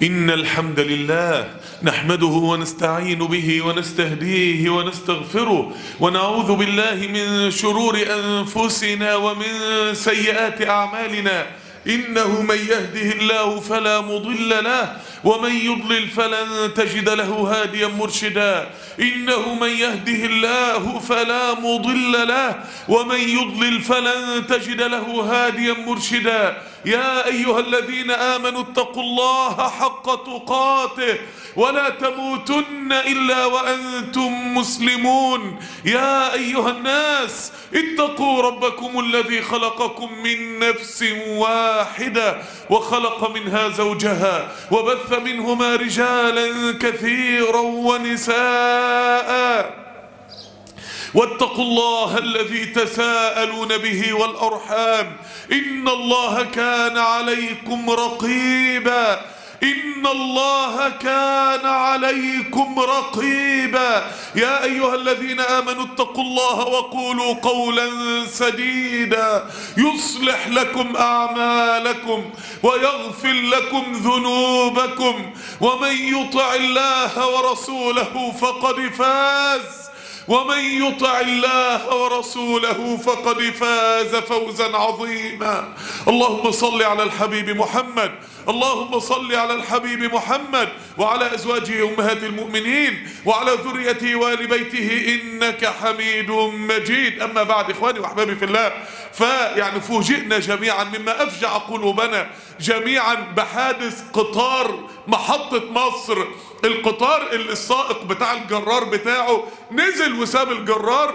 إن الحمد لله نحمده ونستعين به ونستهديه ونستغفره ونعوذ بالله من شرور أنفسنا ومن سيئات أعمالنا إنه من يهده الله فلا مضل له ومن يضلل فلن تجد له هاديا مرشدا إنه من يهده الله فلا مضل له ومن يضلل فلن تجد له هاديا مرشدا يا أيها الذين آمنوا اتقوا الله حق تقاته ولا تموتن إلا وأنتم مسلمون يا أيها الناس اتقوا ربكم الذي خلقكم من نفس واحدة وخلق منها زوجها وبث منهما رجالا كثيرا ونساء واتقوا الله الذي تساءلون به والأرحام إن الله كان عليكم رقيبا إن الله كان عليكم رقيبا يا أيها الذين آمنوا اتقوا الله وقولوا قولا سديدا يصلح لكم أعمالكم ويغفر لكم ذنوبكم ومن يطع الله ورسوله فقد فاز ومن يطع الله ورسوله فقد فاز فوزا عظيما اللهم صل على الحبيب محمد اللهم صل على الحبيب محمد وعلى ازواجه امهات المؤمنين وعلى ذريته وال بيته انك حميد مجيد اما بعد اخواني واحبابي في الله فيعني فوجئنا جميعا مما افجع قلوبنا جميعا بحادث قطار محطه مصر القطار السائق بتاع الجرار بتاعه نزل وساب الجرار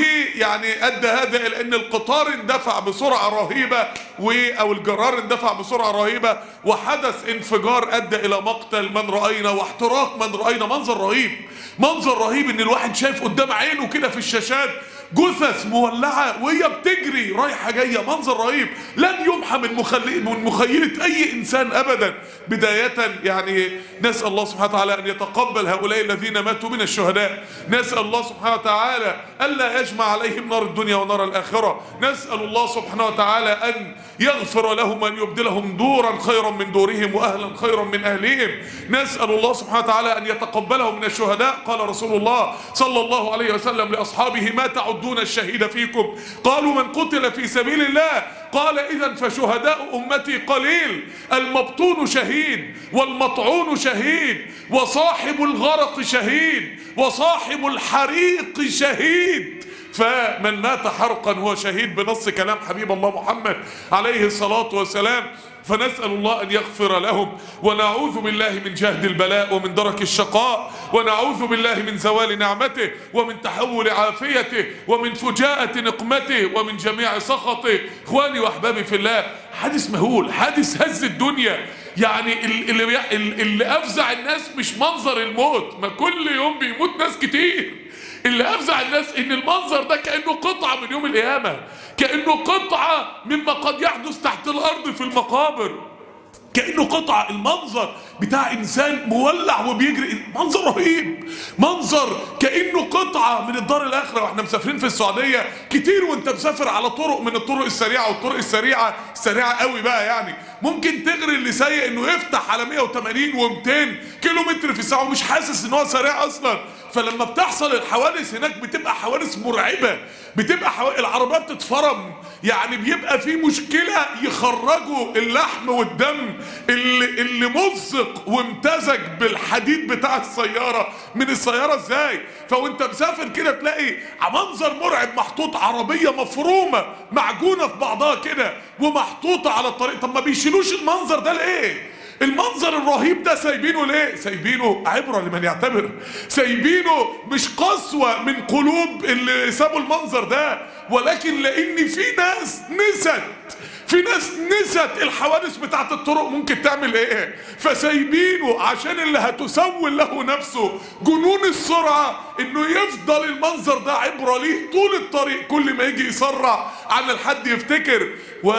ويعني ادى هذا الى ان القطار اندفع بسرعه رهيبه و او الجرار اندفع بسرعه رهيبه وحدث انفجار ادى الى مقتل من راينا واحتراق من راينا منظر رهيب منظر رهيب ان الواحد شايف قدام عينه كده في الشاشات جثث مولعة وهي بتجري رايحة جاية منظر رهيب لن يمحى من, مخلي من مخيلة أي إنسان أبدا بداية يعني نسأل الله سبحانه وتعالى أن يتقبل هؤلاء الذين ماتوا من الشهداء نسأل الله سبحانه وتعالى ألا يجمع عليهم نار الدنيا ونار الآخرة نسأل الله سبحانه وتعالى أن يغفر لهم أن يبدلهم دورا خيرا من دورهم وأهلا خيرا من أهلهم نسأل الله سبحانه وتعالى أن يتقبلهم من الشهداء قال رسول الله صلى الله عليه وسلم لأصحابه ما تعدون الشهيد فيكم قالوا من قتل في سبيل الله قال إذا فشهداء أمتي قليل المبطون شهيد والمطعون شهيد وصاحب الغرق شهيد وصاحب الحريق شهيد فمن مات حرقا هو شهيد بنص كلام حبيب الله محمد عليه الصلاة والسلام فنسأل الله أن يغفر لهم ونعوذ بالله من جهد البلاء ومن درك الشقاء ونعوذ بالله من زوال نعمته ومن تحول عافيته ومن فجاءة نقمته ومن جميع سخطه إخواني وأحبابي في الله حادث مهول حادث هز الدنيا يعني اللي, اللي أفزع الناس مش منظر الموت ما كل يوم بيموت ناس كتير اللي افزع الناس ان المنظر ده كانه قطعه من يوم القيامه كانه قطعه مما قد يحدث تحت الارض في المقابر كانه قطعه المنظر بتاع انسان مولع وبيجري منظر رهيب منظر كانه قطعه من الدار الاخره واحنا مسافرين في السعوديه كتير وانت مسافر على طرق من الطرق السريعه والطرق السريعه السريعه قوي بقى يعني ممكن تغري اللي سايق انه يفتح على 180 و200 كيلو متر في الساعه ومش حاسس ان هو سريع اصلا فلما بتحصل الحوادث هناك بتبقى حوادث مرعبه بتبقى حو... العربيات بتتفرم يعني بيبقى في مشكله يخرجوا اللحم والدم اللي اللي مزق وامتزج بالحديد بتاع السياره من السياره ازاي فوانت مسافر كده تلاقي منظر مرعب محطوط عربيه مفرومه معجونه في بعضها كده ومحطوطه على الطريق طب ما بيشيلوش المنظر ده ليه المنظر الرهيب ده سايبينه ليه سايبينه عبرة لمن يعتبر سايبينه مش قسوة من قلوب اللي سابوا المنظر ده ولكن لان في ناس نست في ناس نست الحوادث بتاعت الطرق ممكن تعمل ايه فسايبينه عشان اللي هتسول له نفسه جنون السرعة انه يفضل المنظر ده عبرة ليه طول الطريق كل ما يجي يسرع على الحد يفتكر و...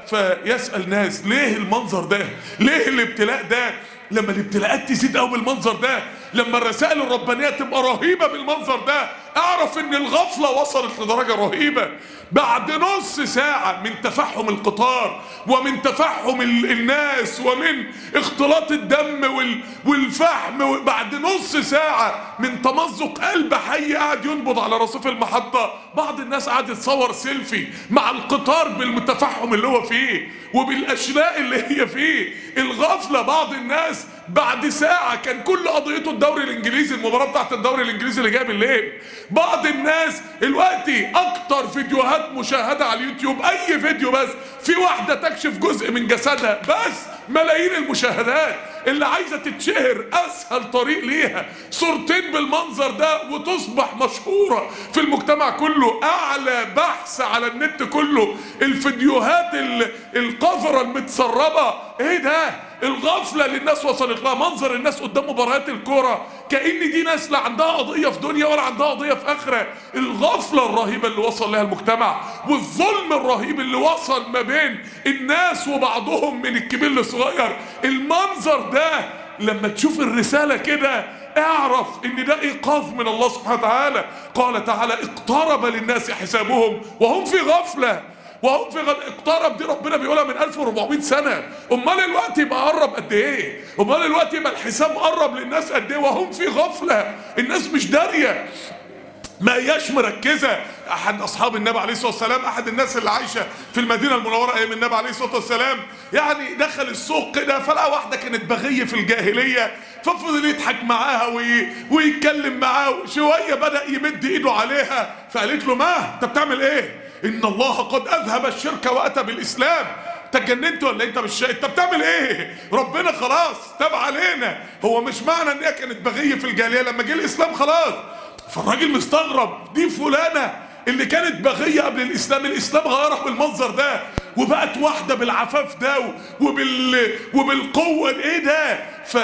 فيسأل ناس ليه المنظر ده ليه الابتلاء ده لما الابتلاءات تزيد قوي بالمنظر ده لما الرسائل الربانيه تبقى رهيبه بالمنظر ده اعرف ان الغفلة وصلت لدرجة رهيبة بعد نص ساعة من تفحم القطار ومن تفحم ال- الناس ومن اختلاط الدم وال- والفحم بعد نص ساعة من تمزق قلب حي قاعد ينبض على رصيف المحطة بعض الناس قاعد يتصور سيلفي مع القطار بالمتفحم اللي هو فيه وبالاشلاء اللي هي فيه الغفلة بعض الناس بعد ساعة كان كل قضيته الدوري الانجليزي المباراة بتاعت الدوري الانجليزي اللي جايه بالليل بعض الناس دلوقتي اكتر فيديوهات مشاهدة على اليوتيوب اي فيديو بس في واحدة تكشف جزء من جسدها بس ملايين المشاهدات اللي عايزة تتشهر اسهل طريق ليها صورتين بالمنظر ده وتصبح مشهورة في المجتمع كله اعلى بحث على النت كله الفيديوهات ال- القذرة المتسربة ايه ده الغفلة اللي الناس وصلت لها منظر الناس قدام مباريات الكورة كأن دي ناس لا عندها قضية في دنيا ولا عندها قضية في آخرة الغفلة الرهيبة اللي وصل لها المجتمع والظلم الرهيب اللي وصل ما بين الناس وبعضهم من الكبير للصغير المنظر ده لما تشوف الرسالة كده اعرف ان ده ايقاظ من الله سبحانه وتعالى قال تعالى اقترب للناس حسابهم وهم في غفله وهم في غد اقترب دي ربنا بيقولها من 1400 سنة امال الوقت يبقى قرب قد ايه امال الوقت يبقى الحساب قرب للناس قد ايه وهم في غفلة الناس مش دارية ما هياش مركزة أحد أصحاب النبي عليه الصلاة والسلام أحد الناس اللي عايشة في المدينة المنورة أيام النبي عليه الصلاة والسلام يعني دخل السوق كده فلقى واحدة كانت بغية في الجاهلية ففضل يضحك معاها وي... ويتكلم معاها شوية بدأ يمد إيده عليها فقالت له ما أنت بتعمل إيه؟ إن الله قد أذهب الشرك وأتى بالإسلام انت اتجننت ولا انت مش شايف انت بتعمل ايه ربنا خلاص تاب علينا هو مش معنى ان هي كانت بغيه في الجاهليه لما جه الاسلام خلاص فالراجل مستغرب دي فلانه اللي كانت بغيه قبل الاسلام الاسلام غيرها بالمنظر ده وبقت واحده بالعفاف ده وبال وبالقوه ايه ده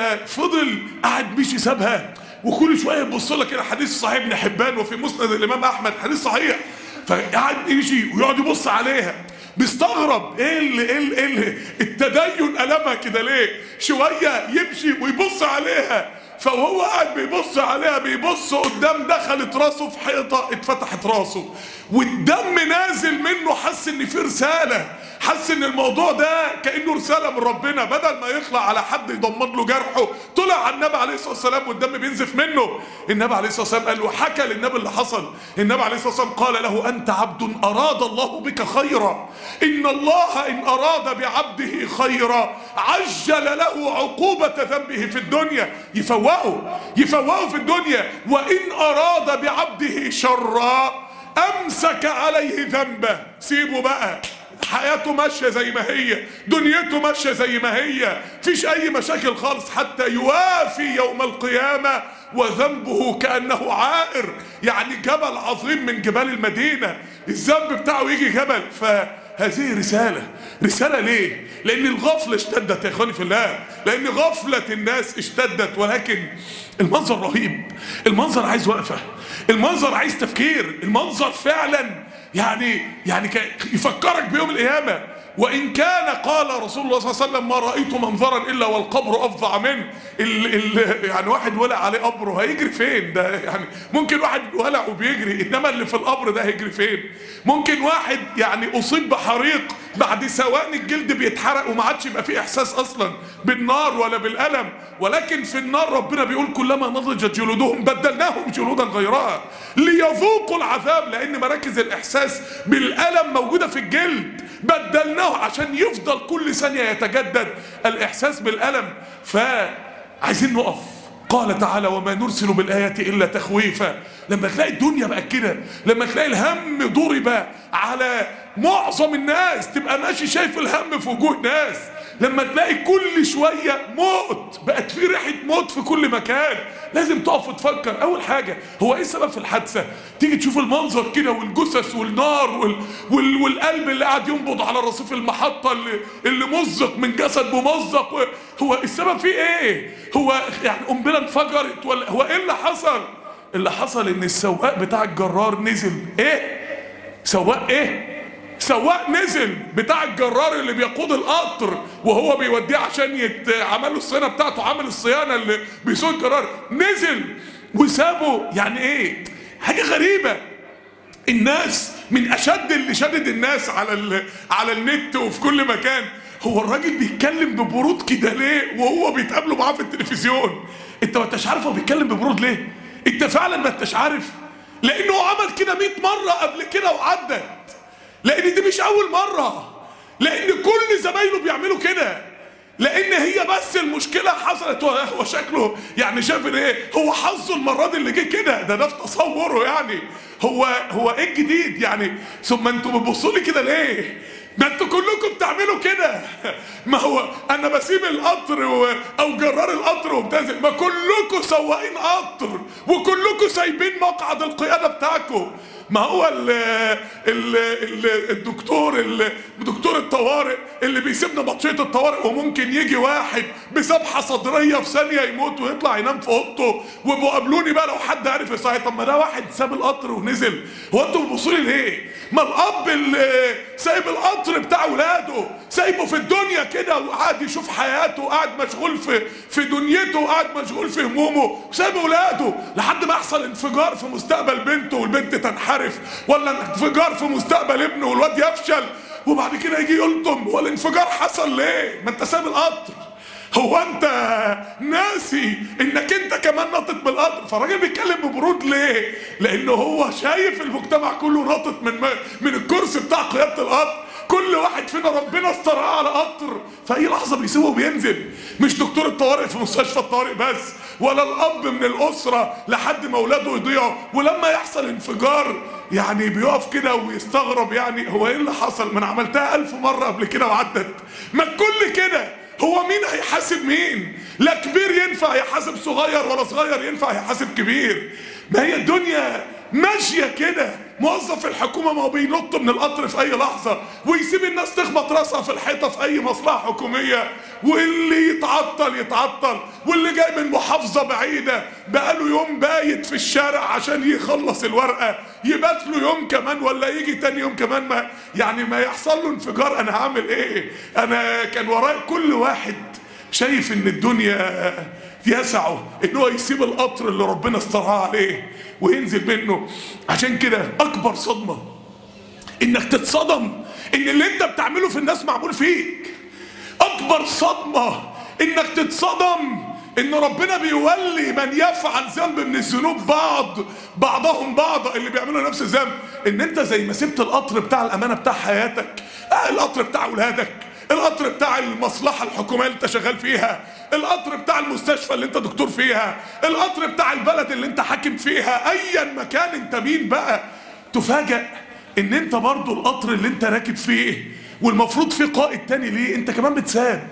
ففضل قاعد مشي سابها وكل شويه يبص لك كده حديث صحيح ابن حبان وفي مسند الامام احمد حديث صحيح فقعد يمشي ويقعد يبص عليها بيستغرب ايه اللي ايه اللي, إيه اللي التدين قلبها كده ليه شويه يمشي ويبص عليها فوهو قاعد بيبص عليها بيبص قدام دخلت راسه في حيطه اتفتحت راسه والدم نازل منه حس ان في رساله حس ان الموضوع ده كانه رساله من ربنا بدل ما يطلع على حد يضمن له جرحه طلع على النبي عليه الصلاه والسلام والدم بينزف منه النبي عليه الصلاه والسلام قال له حكى للنبي اللي حصل النبي عليه الصلاه والسلام قال له انت عبد اراد الله بك خيرا ان الله ان اراد بعبده خيرا عجل له عقوبه ذنبه في الدنيا يفوقه يفوقه في الدنيا وان اراد بعبده شرا امسك عليه ذنبه سيبه بقى حياته ماشيه زي ما هي دنيته ماشيه زي ما هي فيش اي مشاكل خالص حتى يوافي يوم القيامه وذنبه كانه عائر يعني جبل عظيم من جبال المدينه الذنب بتاعه يجي جبل فهذه رساله رساله ليه لان الغفله اشتدت يا اخواني في الله لان غفله الناس اشتدت ولكن المنظر رهيب المنظر عايز وقفه المنظر عايز تفكير المنظر فعلا يعني يعني يفكرك بيوم القيامة وإن كان قال رسول الله صلى الله عليه وسلم ما رأيت منظرا إلا والقبر أفظع منه ال ال يعني واحد ولع عليه قبره هيجري فين ده يعني ممكن واحد ولع وبيجري إنما اللي في القبر ده هيجري فين ممكن واحد يعني أصيب بحريق بعد ثواني الجلد بيتحرق وما عادش يبقى فيه إحساس أصلا بالنار ولا بالألم ولكن في النار ربنا بيقول كلما نضجت جلودهم بدلناهم جلودا غيرها ليذوقوا العذاب لأن مراكز الإحساس بالألم موجودة في الجلد بدلناه عشان يفضل كل ثانية يتجدد الإحساس بالألم فعايزين نقف قال تعالى وما نرسل بالآيات إلا تخويفا لما تلاقي الدنيا بقت كده لما تلاقي الهم ضرب على معظم الناس تبقى ماشي شايف الهم في وجوه ناس لما تلاقي كل شوية موت بقت في ريحة موت في كل مكان لازم تقف وتفكر أول حاجة هو إيه السبب في الحادثة تيجي تشوف المنظر كده والجثث والنار وال... وال... والقلب اللي قاعد ينبض على رصيف المحطة اللي, اللي مزق من جسد ممزق و... هو السبب فيه إيه هو يعني قنبلة انفجرت ولا هو إيه اللي حصل اللي حصل إن السواق بتاع الجرار نزل إيه سواق إيه سواق نزل بتاع الجرار اللي بيقود القطر وهو بيوديه عشان يتعمل له الصيانه بتاعته عامل الصيانه اللي بيسوق الجرار نزل وسابه يعني ايه حاجه غريبه الناس من اشد اللي شدد الناس على ال... على النت وفي كل مكان هو الراجل بيتكلم ببرود كده ليه وهو بيتقابلوا معاه في التلفزيون انت ما انتش عارف هو بيتكلم ببرود ليه انت فعلا ما انتش عارف لانه عمل كده 100 مره قبل كده وعدت لان دي مش اول مره لان كل زمايله بيعملوا كده لان هي بس المشكله حصلت هو شكله يعني شاف ان ايه هو حظه المره دي اللي جه كده ده ده في تصوره يعني هو هو ايه الجديد يعني ثم انتوا بتبصوا لي كده ليه ما انتوا كلكم بتعملوا كده ما هو انا بسيب القطر و... او جرار القطر وبتنزل ما كلكم سواقين قطر وكلكم سايبين مقعد القياده بتاعكم ما هو ال ال ال الدكتور ال دكتور الطوارئ اللي بيسيبنا بطشيه الطوارئ وممكن يجي واحد بذبحه صدريه في ثانيه يموت ويطلع ينام في اوضته وابقوا قابلوني بقى لو حد عارف يصحي طب ما ده واحد ساب القطر ونزل هو انتوا بتبصوا لي ليه؟ ما الاب اللي سايب القطر بتاع ولاده سايبه في الدنيا كده وقاعد يشوف حياته قاعد مشغول في في دنيته قاعد مشغول في همومه وسايب ولاده لحد ما يحصل انفجار في مستقبل بنته والبنت تنحرف ولا انفجار في مستقبل ابنه والواد يفشل وبعد كده يجي يلطم هو الانفجار حصل ليه؟ ما انت سايب القطر هو انت ناسي انك انت كمان ناطط بالقطر فالراجل بيتكلم ببرود ليه لانه هو شايف المجتمع كله ناطط من من الكرسي بتاع قياده القطر كل واحد فينا ربنا استرعاه على قطر في اي لحظه بيسيبه وبينزل مش دكتور الطوارئ في مستشفى الطوارئ بس ولا الاب من الاسره لحد ما اولاده يضيعوا ولما يحصل انفجار يعني بيقف كده ويستغرب يعني هو ايه اللي حصل ما انا عملتها الف مره قبل كده وعدت ما الكل كده هو مين هيحاسب مين لا كبير ينفع يحاسب صغير ولا صغير ينفع يحاسب كبير ما هي الدنيا ماشيه كده موظف الحكومه ما هو بينط من القطر في اي لحظه ويسيب الناس تخبط راسها في الحيطه في اي مصلحه حكوميه واللي يتعطل يتعطل واللي جاي من محافظه بعيده بقاله يوم بايت في الشارع عشان يخلص الورقه يبات له يوم كمان ولا يجي تاني يوم كمان ما يعني ما يحصل له انفجار انا هعمل ايه انا كان ورايا كل واحد شايف ان الدنيا يسعه ان هو يسيب القطر اللي ربنا استرعاه عليه وينزل منه عشان كده اكبر صدمه انك تتصدم ان اللي انت بتعمله في الناس معمول فيك اكبر صدمه انك تتصدم ان ربنا بيولي من يفعل ذنب من الذنوب بعض بعضهم بعض اللي بيعملوا نفس الذنب ان انت زي ما سبت القطر بتاع الامانه بتاع حياتك آه القطر بتاع اولادك القطر بتاع المصلحة الحكومية اللي انت شغال فيها القطر بتاع المستشفى اللي انت دكتور فيها القطر بتاع البلد اللي انت حاكم فيها ايا مكان انت مين بقى تفاجأ ان انت برضو القطر اللي انت راكب فيه والمفروض في قائد تاني ليه انت كمان بتساب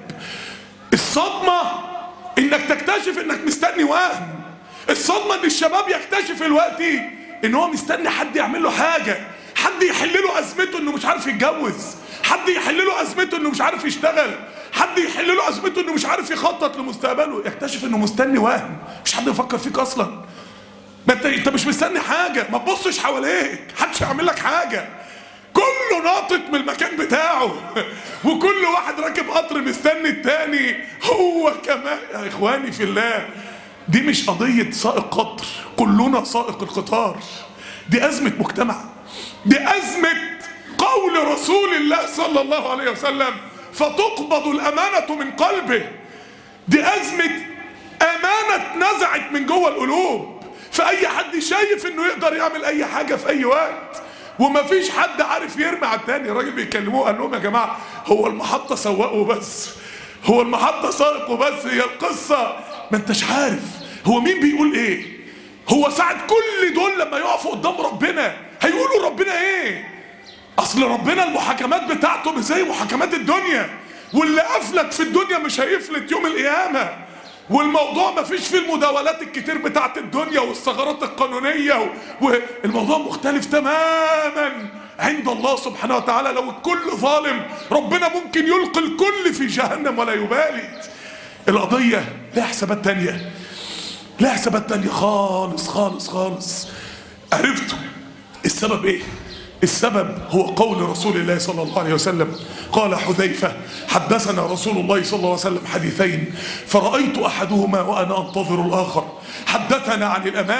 الصدمة انك تكتشف انك مستني وهم الصدمة ان الشباب يكتشف الوقت ان هو مستني حد يعمل له حاجة حد يحل له ازمته انه مش عارف يتجوز حد يحل له ازمته انه مش عارف يشتغل حد يحل له ازمته انه مش عارف يخطط لمستقبله يكتشف انه مستني وهم مش حد يفكر فيك اصلا ما انت انت مش مستني حاجه ما تبصش حواليك محدش هيعمل لك حاجه كله ناطط من المكان بتاعه وكل واحد راكب قطر مستني التاني هو كمان يا اخواني في الله دي مش قضيه سائق قطر كلنا سائق القطار دي ازمه مجتمع دي ازمه قول رسول الله صلى الله عليه وسلم فتقبض الأمانة من قلبه دي أزمة أمانة نزعت من جوه القلوب فأي حد شايف إنه يقدر يعمل أي حاجة في أي وقت ومفيش حد عارف يرمي على التاني الراجل بيكلموه قال لهم يا جماعة هو المحطة سواق وبس هو المحطة سائق وبس هي القصة ما انتش عارف هو مين بيقول ايه هو ساعة كل دول لما يقفوا قدام ربنا هيقولوا ربنا ايه اصل ربنا المحاكمات بتاعته مش زي محاكمات الدنيا واللي افلت في الدنيا مش هيفلت يوم القيامه والموضوع ما فيش فيه المداولات الكتير بتاعت الدنيا والثغرات القانونيه والموضوع مختلف تماما عند الله سبحانه وتعالى لو الكل ظالم ربنا ممكن يلقي الكل في جهنم ولا يبالي القضيه لها حسابات تانيه لها حسابات تانيه خالص خالص خالص عرفتوا السبب ايه السبب هو قول رسول الله صلى الله عليه وسلم قال حذيفة حدثنا رسول الله صلى الله عليه وسلم حديثين فرأيت أحدهما وأنا أنتظر الآخر حدثنا عن الأمانة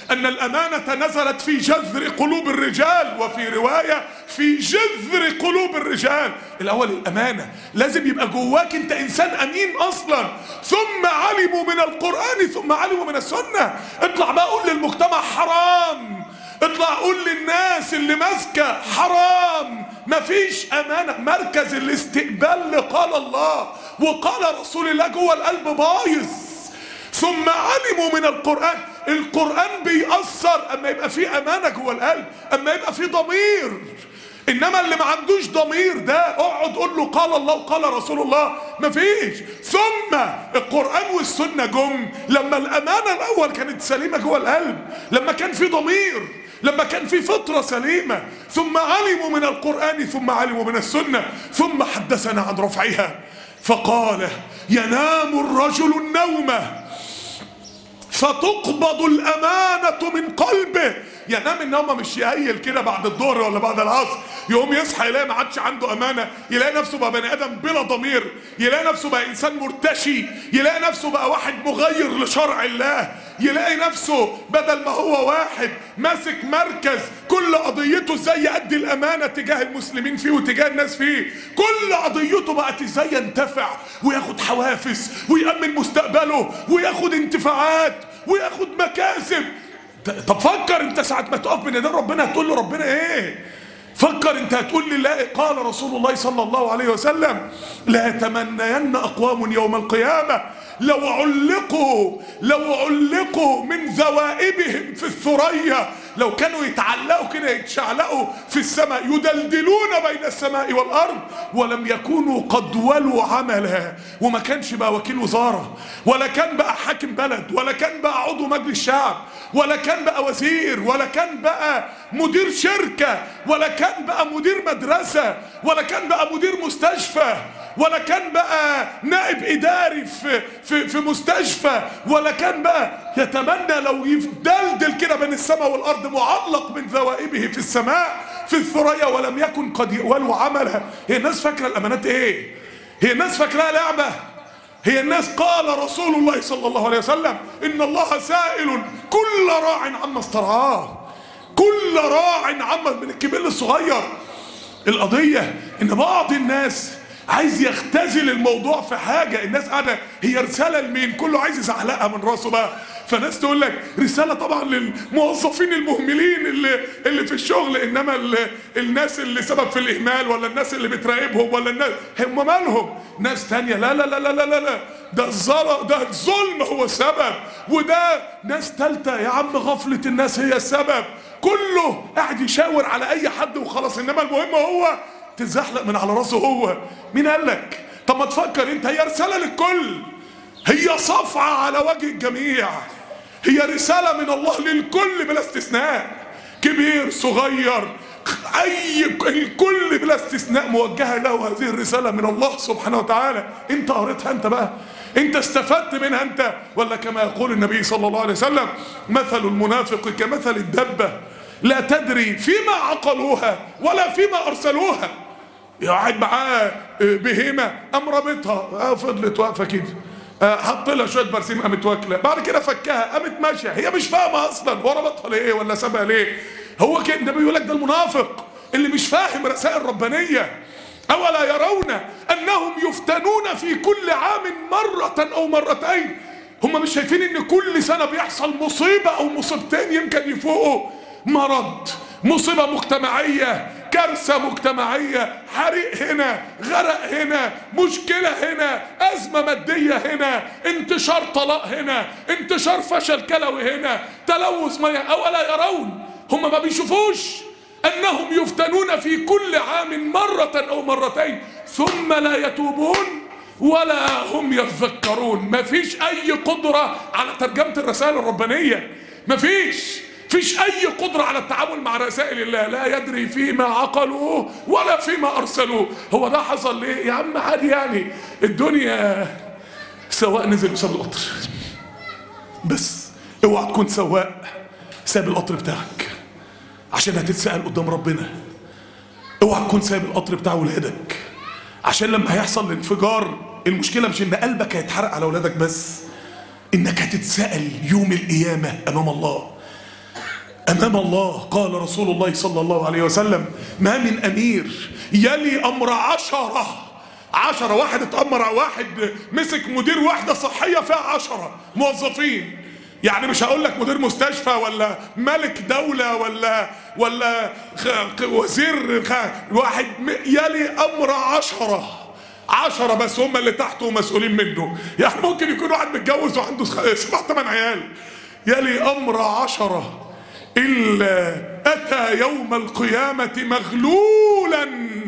أن الأمانة نزلت في جذر قلوب الرجال وفي رواية في جذر قلوب الرجال الأول الأمانة لازم يبقى جواك أنت إنسان أمين أصلا ثم علموا من القرآن ثم علموا من السنة اطلع بقى قول للمجتمع حرام اطلع قول للناس اللي ماسكة حرام مفيش أمانة مركز الاستقبال لقال الله وقال رسول الله جوه القلب بايظ ثم علموا من القرآن القرآن بيأثر أما يبقى فيه أمانة جوه القلب أما يبقى فيه ضمير إنما اللي ما عندوش ضمير ده اقعد قول له قال الله وقال رسول الله مفيش ثم القرآن والسنة جم لما الأمانة الأول كانت سليمة جوه القلب لما كان في ضمير لما كان في فطرة سليمة ثم علموا من القرآن ثم علموا من السنة ثم حدثنا عن رفعها فقال ينام الرجل النوم فتقبض الأمانة من قلبه ينام النوم مش يهيل كده بعد الظهر ولا بعد العصر يقوم يصحى يلاقي ما عادش عنده امانه يلاقي نفسه بقى بني ادم بلا ضمير يلاقي نفسه بقى انسان مرتشي يلاقي نفسه بقى واحد مغير لشرع الله يلاقي نفسه بدل ما هو واحد ماسك مركز كل قضيته ازاي يأدي الامانه تجاه المسلمين فيه وتجاه الناس فيه كل قضيته بقت ازاي ينتفع وياخد حوافز ويأمن مستقبله وياخد انتفاعات وياخد مكاسب طب فكر انت ساعة ما تقف بين يدين ربنا هتقول له ربنا ايه فكر انت هتقول لي لا قال رسول الله صلى الله عليه وسلم لا يتمنين اقوام يوم القيامة لو علقوا لو علقوا من ذوائبهم في الثريا لو كانوا يتعلقوا كده يتشعلقوا في السماء يدلدلون بين السماء والارض ولم يكونوا قد ولوا عملا وما كانش بقى وكيل وزاره ولا كان بقى حاكم بلد ولا كان بقى عضو مجلس شعب ولا كان بقى وزير ولا كان بقى مدير شركه ولا كان بقى مدير مدرسه ولا كان بقى مدير مستشفى ولا كان بقى نائب اداري في في في مستشفى ولا كان بقى يتمنى لو يدلدل كده بين السماء والارض معلق من ذوائبه في السماء في الثريا ولم يكن قد ولوا عملها هي الناس فاكره الامانات ايه هي الناس فاكراها لعبه هي الناس قال رسول الله صلى الله عليه وسلم ان الله سائل كل راع عما استرعاه كل راع عما من الكبير للصغير القضيه ان بعض الناس عايز يختزل الموضوع في حاجة الناس قاعدة هي رسالة لمين كله عايز يزعلقها من راسه بقى فناس تقول لك رسالة طبعا للموظفين المهملين اللي اللي في الشغل انما ال- الناس اللي سبب في الاهمال ولا الناس اللي بتراقبهم ولا الناس هم مالهم ناس تانية لا لا لا لا لا لا, لا. ده الظلم ده الظلم هو السبب وده ناس تالتة يا عم غفلة الناس هي السبب كله قاعد يشاور على اي حد وخلاص انما المهم هو تزحلق من على راسه هو مين قال لك طب ما تفكر انت هي رسالة للكل هي صفعة على وجه الجميع هي رسالة من الله للكل بلا استثناء كبير صغير اي الكل بلا استثناء موجهة له هذه الرسالة من الله سبحانه وتعالى انت قريتها انت بقى انت استفدت منها انت ولا كما يقول النبي صلى الله عليه وسلم مثل المنافق كمثل الدبة لا تدري فيما عقلوها ولا فيما ارسلوها قاعد معاه بهيمه قام رابطها آه فضلت واقفه كده آه حط لها شويه برسيم قامت واكله بعد كده فكها قامت ماشيه هي مش فاهمه اصلا هو ربطها ليه ولا سابها ليه هو كده النبي بيقول لك ده المنافق اللي مش فاهم رسائل ربانيه اولا يرون انهم يفتنون في كل عام مره او مرتين هم مش شايفين ان كل سنه بيحصل مصيبه او مصيبتين يمكن يفوقوا مرض مصيبه مجتمعيه كارثة مجتمعية حريق هنا غرق هنا مشكلة هنا أزمة مادية هنا انتشار طلاق هنا انتشار فشل كلوي هنا تلوث مياه أولا يرون هم ما بيشوفوش أنهم يفتنون في كل عام مرة أو مرتين ثم لا يتوبون ولا هم يذكرون مفيش أي قدرة على ترجمة الرسائل الربانية مفيش فيش اي قدرة على التعامل مع رسائل الله لا يدري فيما عقلوه ولا فيما ارسلوه هو ده حصل ليه يا عم عادي يعني الدنيا سواق نزل وساب القطر بس اوعى تكون سواق ساب القطر بتاعك عشان هتتسأل قدام ربنا اوعى تكون سايب القطر بتاع ولادك عشان لما هيحصل الانفجار المشكلة مش ان قلبك هيتحرق على ولادك بس انك هتتسأل يوم القيامة امام الله امام الله قال رسول الله صلى الله عليه وسلم ما من امير يلي امر عشره عشرة واحد اتأمر على واحد مسك مدير وحدة صحية فيها عشرة موظفين يعني مش هقول لك مدير مستشفى ولا ملك دولة ولا ولا خ- وزير خ- واحد م- يلي أمر عشرة عشرة بس هم اللي تحته مسؤولين منه يعني ممكن يكون واحد متجوز وعنده خ- سبع ثمان عيال يلي أمر عشرة إلا أتى يوم القيامة مغلولا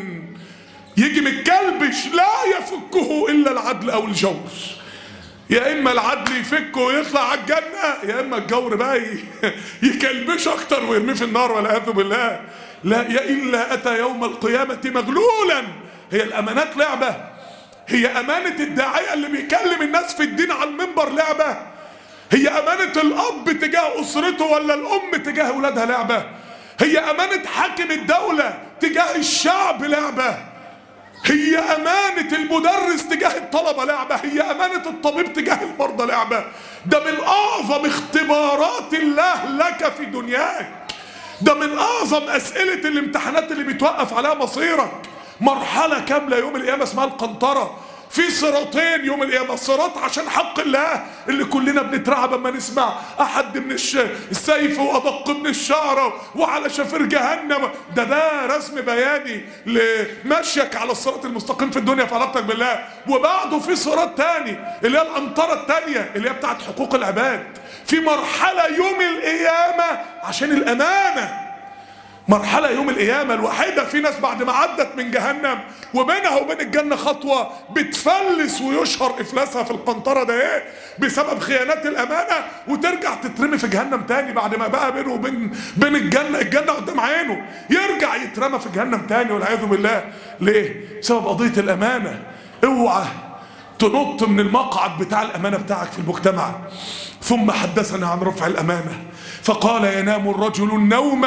يجي متكلبش لا يفكه الا العدل او الجور يا اما العدل يفكه ويطلع على الجنه يا اما الجور بقى ي- يكلبشه اكتر ويرميه في النار والعياذ بالله لا يا الا اتى يوم القيامه مغلولا هي الامانات لعبه هي امانه الداعيه اللي بيكلم الناس في الدين على المنبر لعبه هي امانه الاب تجاه اسرته ولا الام تجاه اولادها لعبه هي امانه حاكم الدوله تجاه الشعب لعبه هي أمانة المدرس تجاه الطلبة لعبة هي أمانة الطبيب تجاه المرضى لعبة ده من أعظم اختبارات الله لك في دنياك ده من أعظم أسئلة الامتحانات اللي بيتوقف عليها مصيرك مرحلة كاملة يوم القيامة اسمها القنطرة في صراطين يوم القيامة صراط عشان حق الله اللي كلنا بنترعب اما نسمع احد من الش... السيف وادق من الشعرة وعلى شفير جهنم ده ده رسم بياني لمشيك على الصراط المستقيم في الدنيا في علاقتك بالله وبعده في صراط تاني اللي هي القنطرة التانية اللي هي بتاعت حقوق العباد في مرحلة يوم القيامة عشان الأمانة مرحلة يوم القيامة الوحيدة في ناس بعد ما عدت من جهنم وبينها وبين الجنة خطوة بتفلس ويشهر إفلاسها في القنطرة ده إيه بسبب خيانات الأمانة وترجع تترمي في جهنم تاني بعد ما بقى بينه وبين بين الجنة الجنة قدام عينه يرجع يترمى في جهنم تاني والعياذ بالله ليه؟ بسبب قضية الأمانة اوعى تنط من المقعد بتاع الأمانة بتاعك في المجتمع ثم حدثنا عن رفع الأمانة فقال ينام الرجل النوم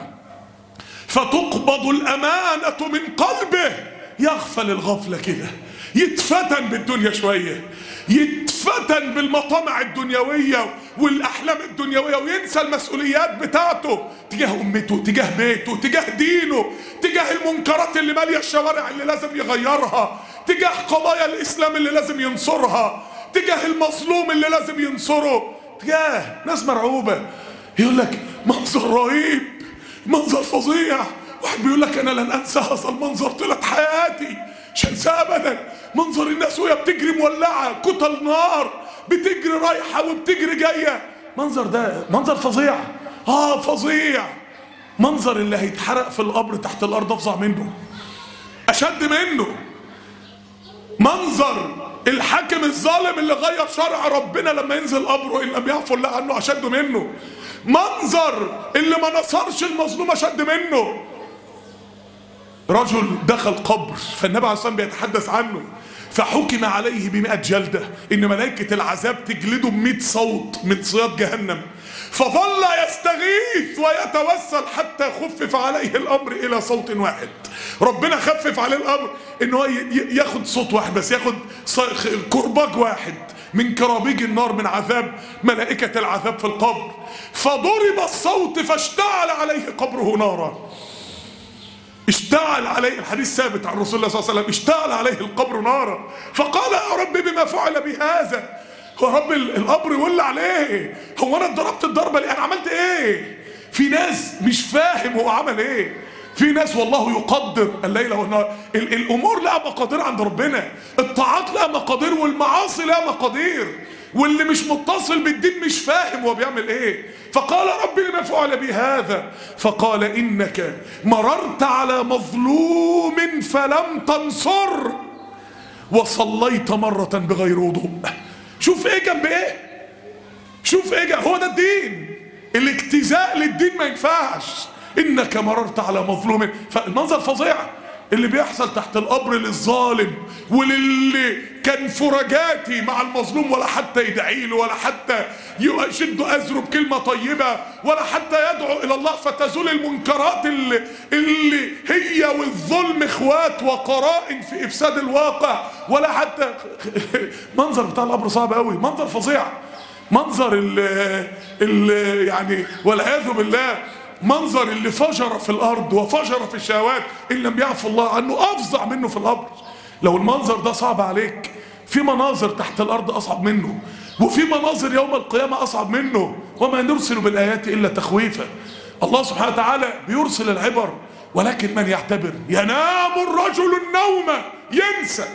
فتقبض الأمانة من قلبه يغفل الغفلة كده يتفتن بالدنيا شوية يتفتن بالمطامع الدنيوية والأحلام الدنيوية وينسى المسؤوليات بتاعته تجاه أمته تجاه بيته تجاه دينه تجاه المنكرات اللي مالية الشوارع اللي لازم يغيرها تجاه قضايا الإسلام اللي لازم ينصرها تجاه المظلوم اللي لازم ينصره تجاه ناس مرعوبة يقول لك منظر رهيب منظر فظيع واحد بيقول لك انا لن انسى هذا المنظر طيله حياتي مش هنساه ابدا منظر الناس وهي بتجري مولعه كتل نار بتجري رايحه وبتجري جايه منظر ده منظر فظيع اه فظيع منظر اللي هيتحرق في القبر تحت الارض افظع منه اشد منه منظر الحاكم الظالم اللي غير شرع ربنا لما ينزل قبره ان لم يعفو الله عنه اشد منه منظر اللي ما نصرش المظلوم اشد منه رجل دخل قبر فالنبي عليه الصلاه والسلام بيتحدث عنه فحكم عليه بمئة جلدة إن ملائكة العذاب تجلده بمئة صوت من صياد جهنم فظل يستغيث ويتوسل حتى خفف عليه الأمر إلى صوت واحد ربنا خفف عليه الأمر إنه ياخد صوت واحد بس ياخد كرباج واحد من كرابيج النار من عذاب ملائكة العذاب في القبر فضرب الصوت فاشتعل عليه قبره نارا اشتعل عليه الحديث ثابت عن رسول الله صلى الله عليه وسلم اشتعل عليه القبر نارا فقال يا رب بما فعل بهذا هو رب القبر ولع عليه هو انا اتضربت الضربه ليه انا عملت ايه في ناس مش فاهم هو عمل ايه في ناس والله يقدر الليل والنهار ال- الامور لها مقادير عند ربنا الطاعات لها مقادير والمعاصي لها مقادير واللي مش متصل بالدين مش فاهم هو بيعمل ايه فقال ربي لما فعل بي هذا فقال انك مررت على مظلوم فلم تنصر وصليت مرة بغير وضوء شوف ايه جنب ايه شوف ايه جنب هو ده الدين الاجتزاء للدين ما ينفعش انك مررت على مظلوم فالمنظر فظيع اللي بيحصل تحت القبر للظالم وللي كان فرجاتي مع المظلوم ولا حتى يدعي له ولا حتى يشد أزره بكلمة طيبة ولا حتى يدعو إلى الله فتزول المنكرات اللي, اللي هي والظلم إخوات وقرائن في إفساد الواقع ولا حتى منظر بتاع القبر صعب قوي منظر فظيع منظر ال ال يعني والعياذ بالله منظر اللي فجر في الارض وفجر في الشهوات ان لم يعفو الله عنه افظع منه في القبر لو المنظر ده صعب عليك في مناظر تحت الارض اصعب منه وفي مناظر يوم القيامه اصعب منه وما نرسل بالايات الا تخويفا الله سبحانه وتعالى بيرسل العبر ولكن من يعتبر ينام الرجل النوم ينسى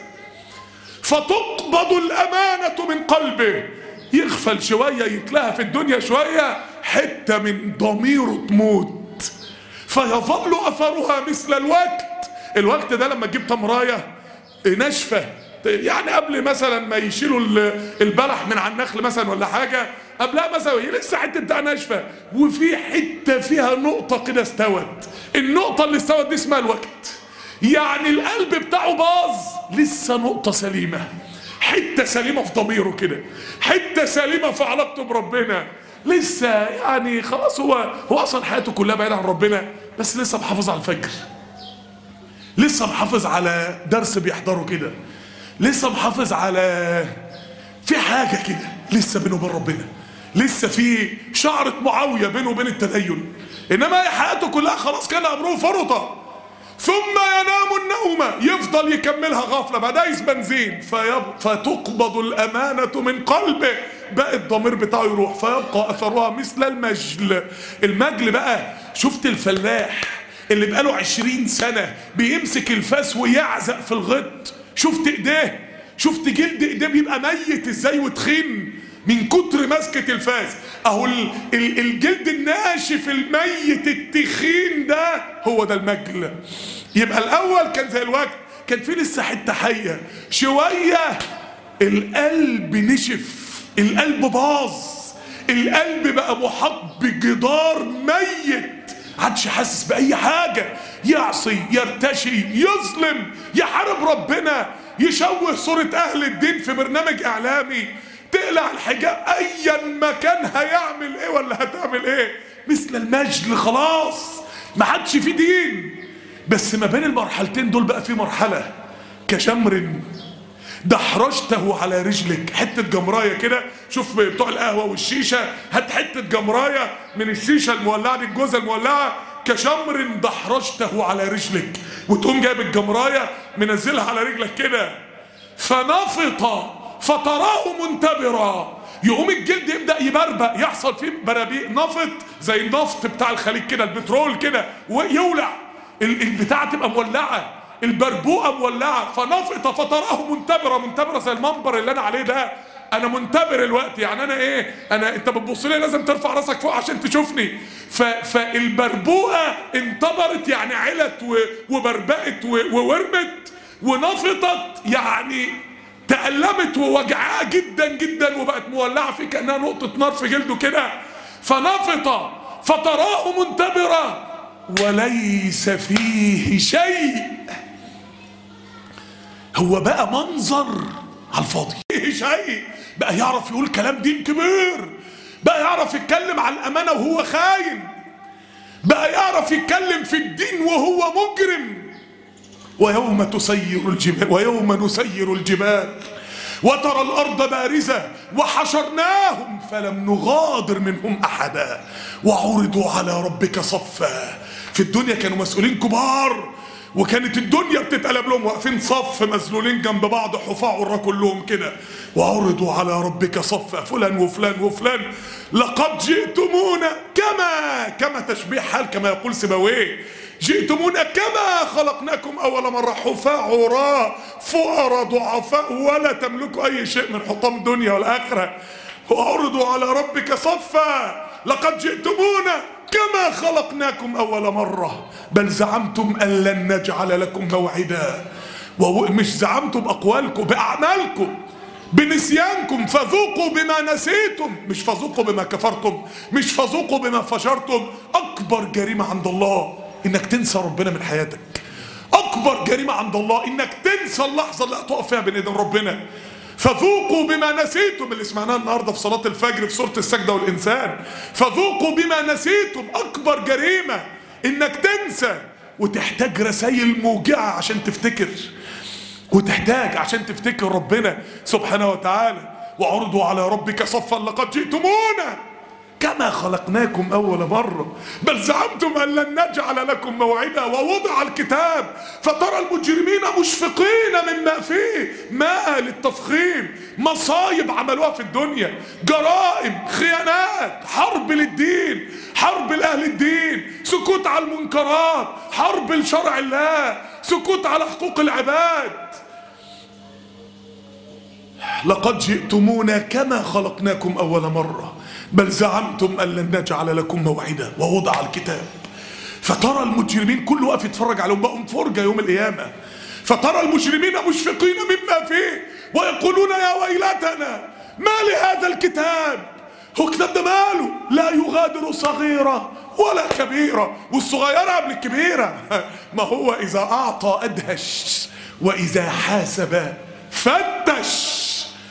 فتقبض الأمانة من قلبه يغفل شوية يتلهى في الدنيا شوية حتة من ضميره تموت فيظل أثرها مثل الوقت الوقت ده لما تجيب تمراية ناشفة يعني قبل مثلا ما يشيلوا ال- البلح من على النخل مثلا ولا حاجة قبلها مثلا هي لسه حتة بتاع ناشفة وفي حتة فيها نقطة كده استوت النقطة اللي استوت دي اسمها الوقت يعني القلب بتاعه باظ لسه نقطة سليمة حتة سليمة في ضميره كده حتة سليمة في علاقته بربنا لسه يعني خلاص هو هو اصلا حياته كلها بعيد عن ربنا بس لسه محافظ على الفجر لسه محافظ على درس بيحضره كده لسه محافظ على في حاجة كده لسه بينه وبين ربنا لسه في شعرة معاوية بينه وبين التدين انما هي حياته كلها خلاص كان امره فرطة ثم ينام النوم يفضل يكملها غفلة بقى دايس بنزين فيب... فتقبض الأمانة من قلبه بقى الضمير بتاعه يروح فيبقى أثرها مثل المجل المجل بقى شفت الفلاح اللي بقاله عشرين سنة بيمسك الفاس ويعزق في الغط شفت ايديه شفت جلد ايديه بيبقى ميت ازاي وتخين من كتر مسكة الفاس اهو ال- ال- الجلد الناشف الميت التخين ده هو ده المجل يبقى الاول كان زي الوقت كان في لسه حته حيه شويه القلب نشف القلب باظ القلب بقى محاط بجدار ميت عادش حاسس باي حاجه يعصي يرتشي يظلم يحارب ربنا يشوه صوره اهل الدين في برنامج اعلامي تقلع الحجاب ايا ما كان هيعمل ايه ولا هتعمل ايه مثل المجل خلاص ما عادش في دين بس ما بين المرحلتين دول بقى في مرحله كشمر دحرجته على رجلك حته جمرايه كده شوف بتوع القهوه والشيشه هات حته جمرايه من الشيشه المولعه دي الجوزه المولعه كشمر دحرجته على رجلك وتقوم جايب الجمرايه منزلها على رجلك كده فنفط فتراه منتبرا يقوم الجلد يبدا يبربق يحصل فيه برابيق نفط زي النفط بتاع الخليج كده البترول كده ويولع ال- البتاعه تبقى مولعه البربوقه مولعه فنفط فتراه منتبرا منتبرا زي المنبر اللي انا عليه ده انا منتبر الوقت يعني انا ايه انا انت بتبص لي لازم ترفع راسك فوق عشان تشوفني ف فالبربوقه انتبرت يعني علت و- وبربقت و- وورمت ونفطت يعني تألمت ووجعاه جدا جدا وبقت مولعة فيه كأنها نقطة نار في جلده كده فنفط فتراه منتبرا وليس فيه شيء هو بقى منظر على الفاضي فيه شيء بقى يعرف يقول كلام دين كبير بقى يعرف يتكلم على الأمانة وهو خاين بقى يعرف يتكلم في الدين وهو مجرم ويوم تسير الجبال ويوم نسير الجبال وترى الأرض بارزة وحشرناهم فلم نغادر منهم أحدا وعرضوا على ربك صفا في الدنيا كانوا مسؤولين كبار وكانت الدنيا بتتقلب لهم واقفين صف مذلولين جنب بعض حفاة عرى كلهم كده وعرضوا على ربك صفا فلان وفلان وفلان لقد جئتمونا كما كما تشبيه حال كما يقول سيبويه جئتمونا كما خلقناكم أول مرة حفاة عراة فقراء ضعفاء ولا تملكوا أي شيء من حطام الدنيا والآخرة وعرضوا على ربك صفا لقد جئتمونا كما خلقناكم أول مرة بل زعمتم أن لن نجعل لكم موعدا ومش زعمتم بأقوالكم بأعمالكم بنسيانكم فذوقوا بما نسيتم مش فذوقوا بما كفرتم مش فذوقوا بما فجرتم أكبر جريمة عند الله إنك تنسى ربنا من حياتك أكبر جريمة عند الله إنك تنسى اللحظة اللي هتقف فيها بين إيدين ربنا فذوقوا بما نسيتم اللي سمعناه النهارده في صلاة الفجر في سورة السجدة والإنسان فذوقوا بما نسيتم أكبر جريمة إنك تنسى وتحتاج رسائل موجعة عشان تفتكر وتحتاج عشان تفتكر ربنا سبحانه وتعالى وعرضوا على ربك صفا لقد جئتمونا كما خلقناكم أول مرة بل زعمتم أن لن نجعل لكم موعدا ووضع الكتاب فترى المجرمين مشفقين مما فيه ما للتفخيم مصايب عملوها في الدنيا جرائم خيانات حرب للدين حرب لأهل الدين سكوت على المنكرات حرب لشرع الله سكوت على حقوق العباد لقد جئتمونا كما خلقناكم أول مرة بل زعمتم أن لن نجعل لكم موعدا ووضع الكتاب فترى المجرمين كل واقف يتفرج عليهم بقوا فرجة يوم القيامة فترى المجرمين مشفقين مما فيه ويقولون يا ويلتنا ما لهذا الكتاب هو الكتاب ده ماله لا يغادر صغيرة ولا كبيرة والصغيرة قبل الكبيرة ما هو إذا أعطى أدهش وإذا حاسب فتش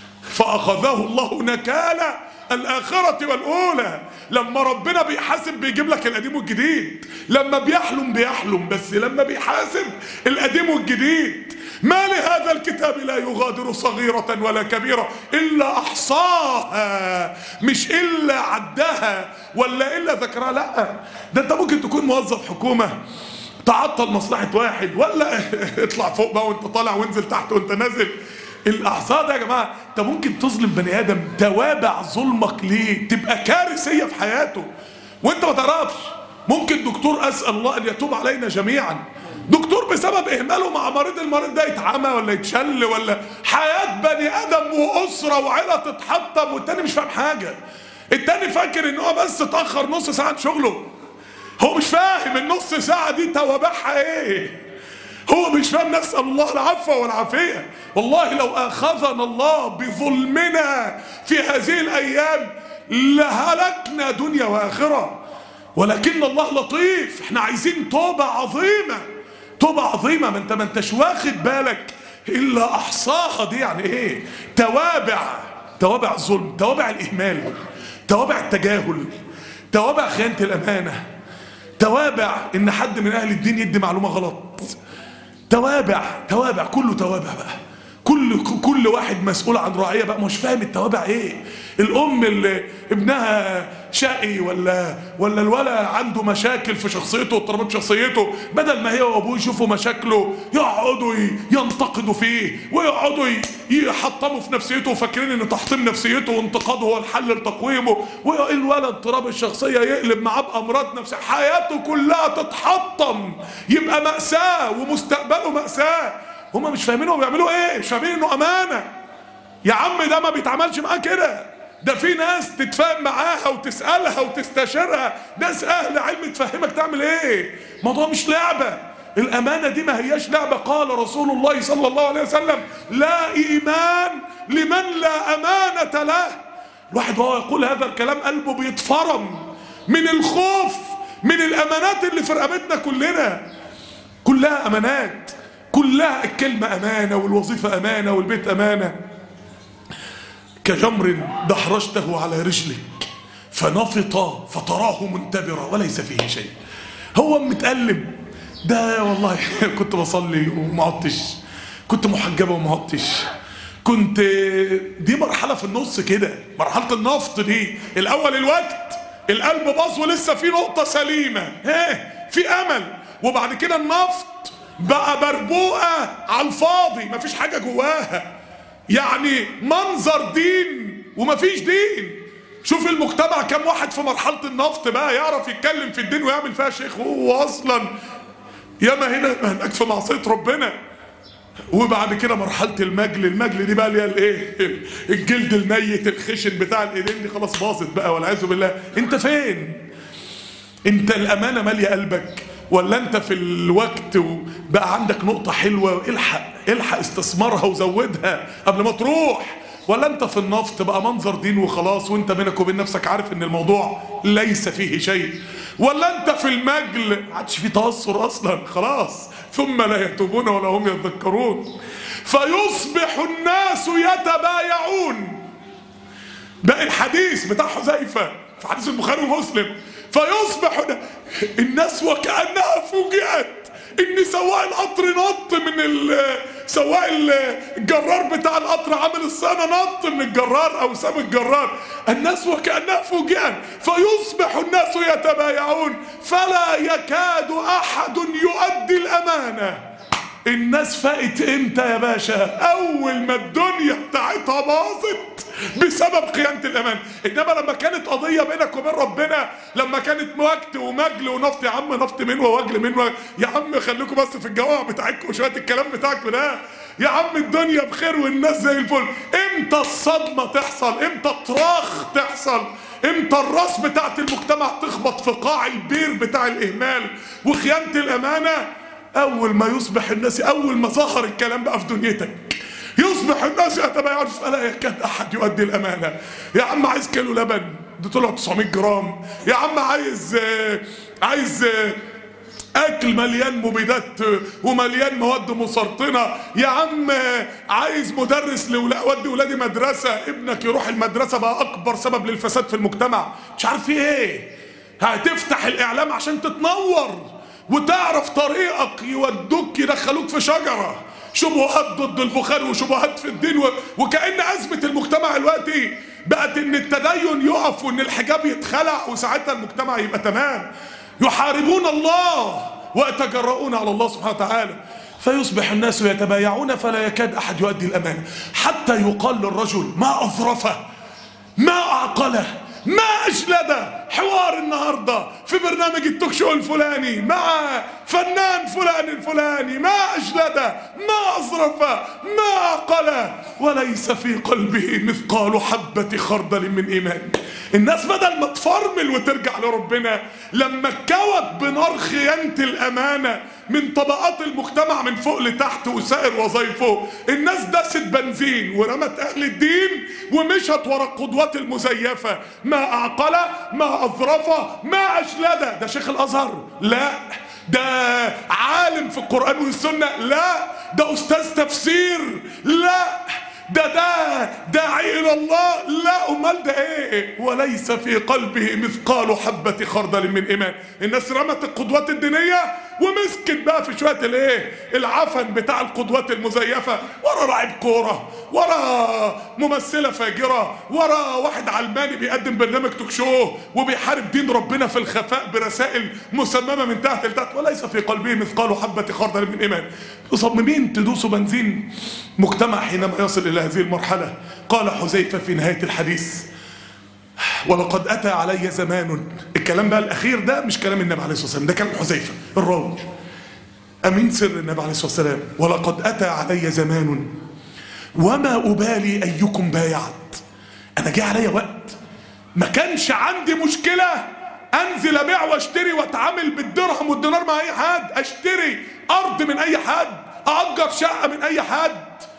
فأخذه الله نكالا الآخرة والأولى لما ربنا بيحاسب بيجيب لك القديم والجديد لما بيحلم بيحلم بس لما بيحاسب القديم والجديد ما لهذا الكتاب لا يغادر صغيرة ولا كبيرة إلا أحصاها مش إلا عدها ولا إلا ذكرها لا ده أنت ممكن تكون موظف حكومة تعطل مصلحة واحد ولا اطلع فوق بقى وانت طالع وانزل تحت وانت نازل الاعصاب ده يا جماعه انت ممكن تظلم بني ادم توابع ظلمك ليه تبقى كارثيه في حياته وانت ما تعرفش ممكن دكتور اسال الله ان يتوب علينا جميعا دكتور بسبب اهماله مع مريض المريض ده يتعمى ولا يتشل ولا حياه بني ادم واسره وعيله تتحطم والتاني مش فاهم حاجه التاني فاكر ان هو بس اتاخر نص ساعه عن شغله هو مش فاهم النص ساعه دي توابعها ايه هو مش فاهم نسأل الله العفو والعافية والله لو أخذنا الله بظلمنا في هذه الأيام لهلكنا دنيا وآخرة ولكن الله لطيف احنا عايزين توبة عظيمة توبة عظيمة ما انت ما انتش واخد بالك إلا أحصاها دي يعني إيه توابع توابع الظلم توابع الإهمال توابع التجاهل توابع خيانة الأمانة توابع إن حد من أهل الدين يدي معلومة غلط توابع توابع كله توابع بقى كل كل واحد مسؤول عن رعيه بقى مش فاهم التوابع ايه الام اللي ابنها شقي ولا ولا الولد عنده مشاكل في شخصيته واضطرابات شخصيته بدل ما هي وابوه يشوفوا مشاكله يقعدوا ينتقدوا فيه ويقعدوا يحطموا في نفسيته وفاكرين ان تحطيم نفسيته وانتقاده هو الحل لتقويمه والولد اضطراب الشخصيه يقلب معاه بامراض نفسيه حياته كلها تتحطم يبقى ماساه ومستقبله ماساه هما مش فاهمين هم بيعملوا ايه مش فاهمين انه امانه يا عم ده ما بيتعملش معاه كده ده في ناس تتفاهم معاها وتسالها وتستشيرها ناس اهل علم تفهمك تعمل ايه الموضوع مش لعبه الامانه دي ما هياش لعبه قال رسول الله صلى الله عليه وسلم لا ايمان لمن لا امانه له الواحد وهو يقول هذا الكلام قلبه بيتفرم من الخوف من الامانات اللي في رقبتنا كلنا كلها امانات كلها الكلمة أمانة والوظيفة أمانة والبيت أمانة كجمر دحرجته على رجلك فنفط فتراه منتبرا وليس فيه شيء هو متألم ده والله كنت بصلي وما عدتش كنت محجبة وما عدتش كنت دي مرحلة في النص كده مرحلة النفط دي الأول الوقت القلب باظ ولسه في نقطة سليمة ها في أمل وبعد كده النفط بقى بربوقة على الفاضي مفيش حاجة جواها يعني منظر دين ومفيش دين شوف المجتمع كم واحد في مرحلة النفط بقى يعرف يتكلم في الدين ويعمل فيها شيخ هو أصلا ياما هنا ياما هناك في معصية ربنا وبعد كده مرحلة المجل المجل دي بقى اللي هي الايه الجلد الميت الخشن بتاع الايدين دي خلاص باظت بقى والعياذ بالله انت فين انت الامانة مالية قلبك ولا انت في الوقت وبقى عندك نقطة حلوة الحق الحق استثمرها وزودها قبل ما تروح ولا انت في النفط بقى منظر دين وخلاص وانت بينك وبين نفسك عارف ان الموضوع ليس فيه شيء ولا انت في المجل عادش فيه تأثر اصلا خلاص ثم لا يتوبون ولا هم يتذكرون فيصبح الناس يتبايعون ده الحديث بتاع حذيفة في حديث البخاري ومسلم فيصبح الناس وكأنها فوجئت ان سواق القطر نط من سواق الجرار بتاع القطر القطر عامل الصيانه نط من الجرار او سام الجرار الناس وكانها فوجئا فيصبح الناس يتبايعون فلا يكاد احد يؤدي الامانه الناس فاقت امتى يا باشا اول ما الدنيا بتاعتها باظت بسبب خيانة الأمان إنما لما كانت قضية بينك وبين ربنا لما كانت وقت ومجل ونفط يا عم نفط منه ووجل منه يا عم خليكم بس في الجواب بتاعكم وشوية الكلام بتاعكم ده يا عم الدنيا بخير والناس زي الفل امتى الصدمة تحصل امتى الطراخ تحصل امتى الراس بتاعت المجتمع تخبط في قاع البير بتاع الإهمال وخيانة الأمانة أول ما يصبح الناس أول ما ظهر الكلام بقى في دنيتك يصبح الناس يتبايعون فلا يكاد احد يؤدي الامانه يا عم عايز كيلو لبن ده طلع 900 جرام يا عم عايز آه، عايز آه، اكل مليان مبيدات آه، ومليان مواد مسرطنه يا عم آه، عايز مدرس لولا ودي ولادي مدرسه ابنك يروح المدرسه بقى اكبر سبب للفساد في المجتمع مش عارف في ايه هتفتح الاعلام عشان تتنور وتعرف طريقك يودوك يدخلوك في شجره شبهات ضد البخاري وشبهات في الدين و... وكأن أزمة المجتمع دلوقتي بقت إن التدين يقف وإن الحجاب يتخلع وساعتها المجتمع يبقى تمام يحاربون الله ويتجرؤون على الله سبحانه وتعالى فيصبح الناس يتبايعون فلا يكاد أحد يؤدي الأمانة حتى يقال للرجل ما أظرفه ما أعقله ما أجلده حوار النهاردة في برنامج التوك شو الفلاني مع فنان فلان الفلاني ما أجلده ما أظرفه ما أعقله وليس في قلبه مثقال حبة خردل من إيمان الناس بدل ما تفرمل وترجع لربنا لما اتكوت بنار خيانة الأمانة من طبقات المجتمع من فوق لتحت وسائر وظائفه الناس دست بنزين ورمت أهل الدين ومشت ورا القدوات المزيفة ما أعقله ما أظرفه ما أجلده ده شيخ الأزهر لا ده عالم في القرآن والسنة لا ده أستاذ تفسير لا ده ده داعي الى الله لا امال ده ايه وليس في قلبه مثقال حبة خردل من ايمان الناس رمت القدوات الدينية ومسكت بقى في شوية الايه العفن بتاع القدوات المزيفة ورا لاعب كورة ورا ممثلة فاجرة ورا واحد علماني بيقدم برنامج توك شو وبيحارب دين ربنا في الخفاء برسائل مسممة من تحت لتحت وليس في قلبه مثقال حبة خردل من ايمان مصممين تدوسوا بنزين مجتمع حينما يصل الى هذه المرحلة قال حذيفة في نهاية الحديث ولقد أتى علي زمان الكلام بقى الأخير ده مش كلام النبي عليه الصلاة والسلام ده كلام حذيفة الراوي أمين سر النبي عليه الصلاة والسلام ولقد أتى علي زمان وما أبالي أيكم بايعت أنا جه عليا وقت ما كانش عندي مشكلة أنزل أبيع وأشتري وأتعامل بالدرهم والدينار مع أي حد أشتري أرض من أي حد أأجر شقة من أي حد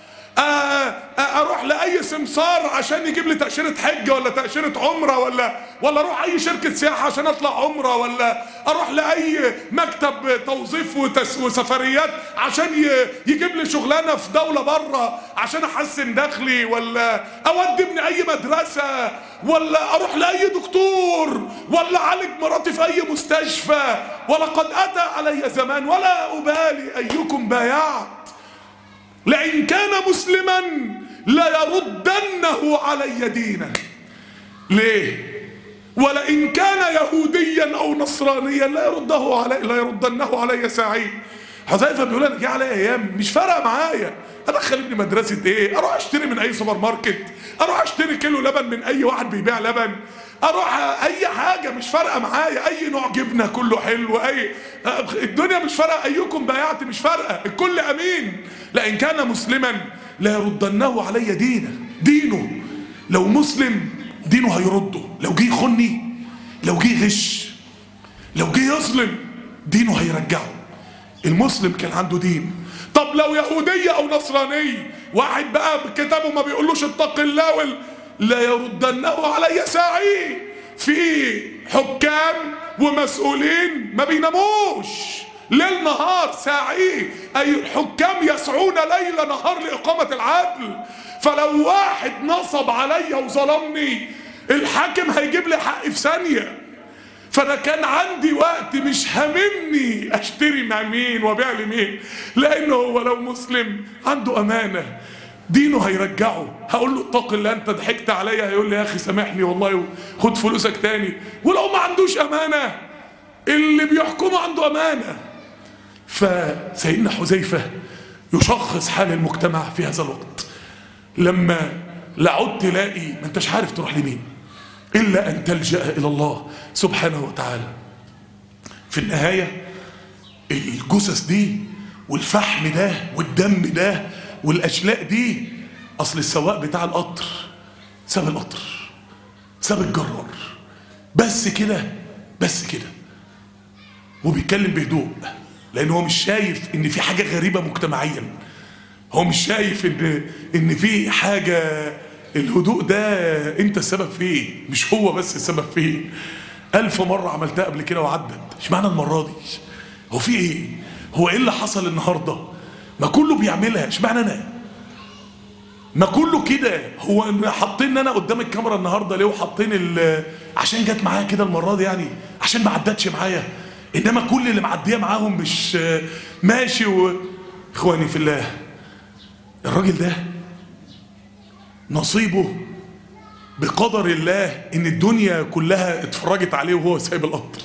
اروح لاي سمسار عشان يجيب لي تاشيره حج ولا تاشيره عمره ولا ولا اروح اي شركه سياحه عشان اطلع عمره ولا اروح لاي مكتب توظيف وتس وسفريات عشان يجيب لي شغلانه في دوله بره عشان احسن دخلي ولا اودي ابني اي مدرسه ولا اروح لاي دكتور ولا اعالج مراتي في اي مستشفى ولقد اتى علي زمان ولا ابالي ايكم بايعت لئن كان مسلما ليردنه علي دينه ليه ولئن كان يهوديا او نصرانيا لا يرده علي لا يردنه علي ساعين حذيفه بيقول انا جه عليا ايام مش فارقه معايا ادخل ابني مدرسه ايه اروح اشتري من اي سوبر ماركت اروح اشتري كيلو لبن من اي واحد بيبيع لبن اروح اي حاجه مش فارقه معايا اي نوع جبنه كله حلو اي الدنيا مش فارقه ايكم بايعت مش فارقه الكل امين لان كان مسلما لا يردنه علي دينه دينه لو مسلم دينه هيرده لو جه يخني لو جه غش لو جه يظلم دينه هيرجعه المسلم كان عنده دين طب لو يهودية او نصراني واحد بقى بكتابه ما بيقولوش اتق الله وال... لا يردنه علي ساعي في حكام ومسؤولين ما بيناموش ليل نهار ساعي اي الحكام يسعون ليل نهار لاقامه العدل فلو واحد نصب عليا وظلمني الحاكم هيجيب لي حقي في ثانيه فانا كان عندي وقت مش هاممني اشتري مع مين وابيع لمين لانه هو لو مسلم عنده امانه دينه هيرجعه هقول له اتق الله انت ضحكت عليا هيقول لي يا اخي سامحني والله خد فلوسك تاني ولو ما عندوش امانه اللي بيحكمه عنده امانه فسيدنا حذيفه يشخص حال المجتمع في هذا الوقت لما لعدت تلاقي ما انتش عارف تروح لمين الا ان تلجا الى الله سبحانه وتعالى في النهايه الجثث دي والفحم ده والدم ده والاشلاء دي اصل السواق بتاع القطر ساب القطر ساب الجرار بس كده بس كده وبيتكلم بهدوء لان هو مش شايف ان في حاجه غريبه مجتمعيا هو مش شايف ان ان في حاجه الهدوء ده انت السبب فيه مش هو بس السبب فيه ألف مرة عملتها قبل كده وعدت اشمعنى المرة دي هو في ايه هو ايه اللي حصل النهاردة ما كله بيعملها اشمعنى انا ما كله كده هو إن حاطين انا قدام الكاميرا النهارده ليه وحاطين ال- عشان جت معايا كده المره دي يعني عشان ما عدتش معايا انما كل اللي معديه معاهم مش آه، ماشي و... اخواني في الله الراجل ده نصيبه بقدر الله ان الدنيا كلها اتفرجت عليه وهو سايب القطر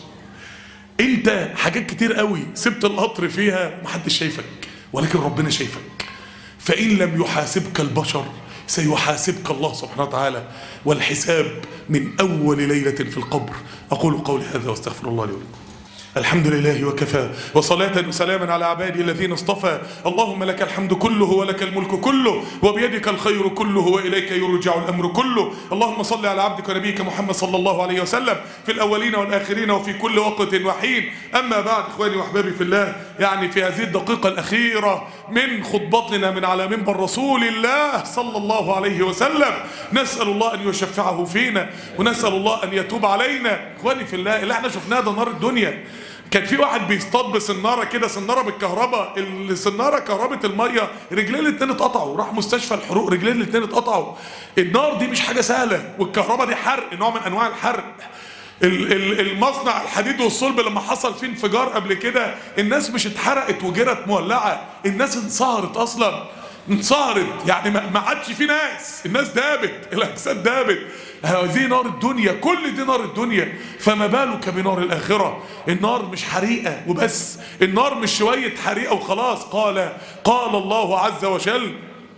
انت حاجات كتير قوي سبت القطر فيها محدش شايفك ولكن ربنا شايفك فإن لم يحاسبك البشر سيحاسبك الله سبحانه وتعالى والحساب من أول ليلة في القبر أقول قولي هذا واستغفر الله لي ولكم الحمد لله وكفى وصلاة وسلاما على عبادي الذين اصطفى اللهم لك الحمد كله ولك الملك كله وبيدك الخير كله وإليك يرجع الأمر كله اللهم صل على عبدك ونبيك محمد صلى الله عليه وسلم في الأولين والآخرين وفي كل وقت وحين أما بعد إخواني وأحبابي في الله يعني في هذه الدقيقة الأخيرة من خطبتنا من على منبر رسول الله صلى الله عليه وسلم نسأل الله أن يشفعه فينا ونسأل الله أن يتوب علينا إخواني في الله اللي احنا شفناه ده نار الدنيا كان في واحد بيصطاد بسناره كده سناره بالكهرباء السناره كهرباء الميه رجليه الاتنين اتقطعوا راح مستشفى الحروق رجليه الاتنين اتقطعوا النار دي مش حاجه سهله والكهرباء دي حرق نوع من انواع الحرق ال- ال- المصنع الحديد والصلب لما حصل فيه انفجار قبل كده الناس مش اتحرقت وجرت مولعه الناس انصهرت اصلا انصهرت يعني ما ما عادش في ناس الناس دابت الاجساد دابت هذه نار الدنيا كل دي نار الدنيا فما بالك بنار الاخره النار مش حريقه وبس النار مش شويه حريقه وخلاص قال قال الله عز وجل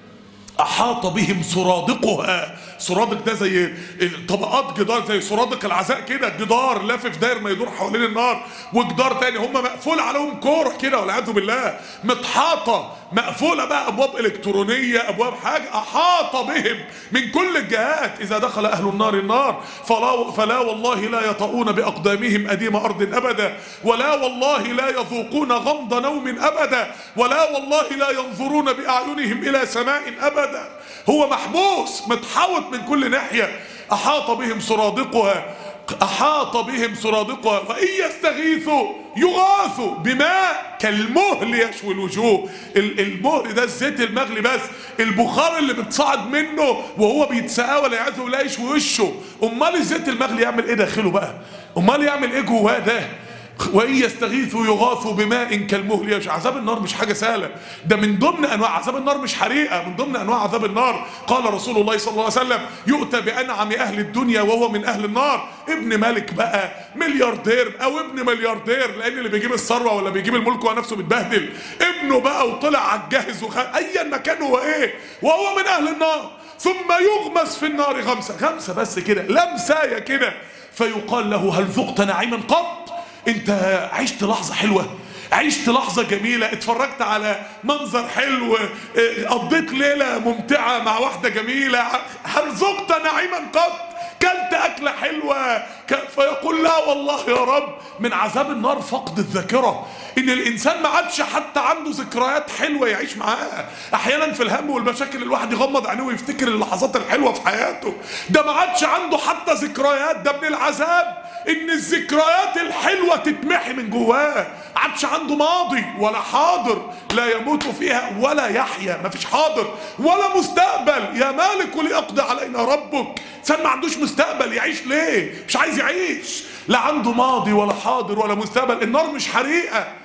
أحاط بهم سرادقها سرادق ده زي طبقات جدار زي سرادق العزاء كده جدار لافف داير ما يدور حوالين النار وجدار تاني هم مقفول عليهم كوره كده والعياذ بالله متحاطه مقفوله بقى ابواب الكترونيه ابواب حاجه احاط بهم من كل الجهات اذا دخل اهل النار النار فلا فلا والله لا يطؤون باقدامهم اديم ارض ابدا ولا والله لا يذوقون غمض نوم ابدا ولا والله لا ينظرون باعينهم الى سماء ابدا هو محبوس متحوط من كل ناحيه احاط بهم سرادقها أحاط بهم سرادقها وإن يستغيثوا يغاثوا بماء كالمهل يشوي الوجوه ال- المهل ده الزيت المغلي بس البخار اللي بتصعد منه وهو بيتسقى ولا يعزه ولا يشوي وشه أمال الزيت المغلي يعمل إيه داخله بقى أمال يعمل إيه جواه ده وإن يستغيثوا يغاثوا بماء كالمهل يشوي عذاب النار مش حاجة سهلة ده من ضمن أنواع عذاب النار مش حريقة من ضمن أنواع عذاب النار قال رسول الله صلى الله عليه وسلم يؤتى بأنعم أهل الدنيا وهو من أهل النار ابن ملك بقى ملياردير أو ابن ملياردير لأن اللي بيجيب الثروة ولا بيجيب الملك هو نفسه متبهدل ابنه بقى وطلع على الجاهز وخ... أيا مكان هو إيه وهو من أهل النار ثم يغمس في النار غمسة غمسة بس كده لمساية كده فيقال له هل ذقت نعيما قط انت عشت لحظة حلوة عشت لحظة جميلة اتفرجت على منظر حلو اه، قضيت ليلة ممتعة مع واحدة جميلة هل ذقت نعيما قط كلت أكلة حلوة ك- فيقول لا والله يا رب من عذاب النار فقد الذاكرة إن الإنسان ما عادش حتى عنده ذكريات حلوة يعيش معاها أحيانا في الهم والمشاكل الواحد يغمض عينيه ويفتكر اللحظات الحلوة في حياته ده ما عادش عنده حتى ذكريات ده من العذاب ان الذكريات الحلوه تتمحي من جواه عادش عنده ماضي ولا حاضر لا يموت فيها ولا يحيا مفيش حاضر ولا مستقبل يا مالك ليقضي علينا ربك انسان ما عندوش مستقبل يعيش ليه مش عايز يعيش لا عنده ماضي ولا حاضر ولا مستقبل النار مش حريقه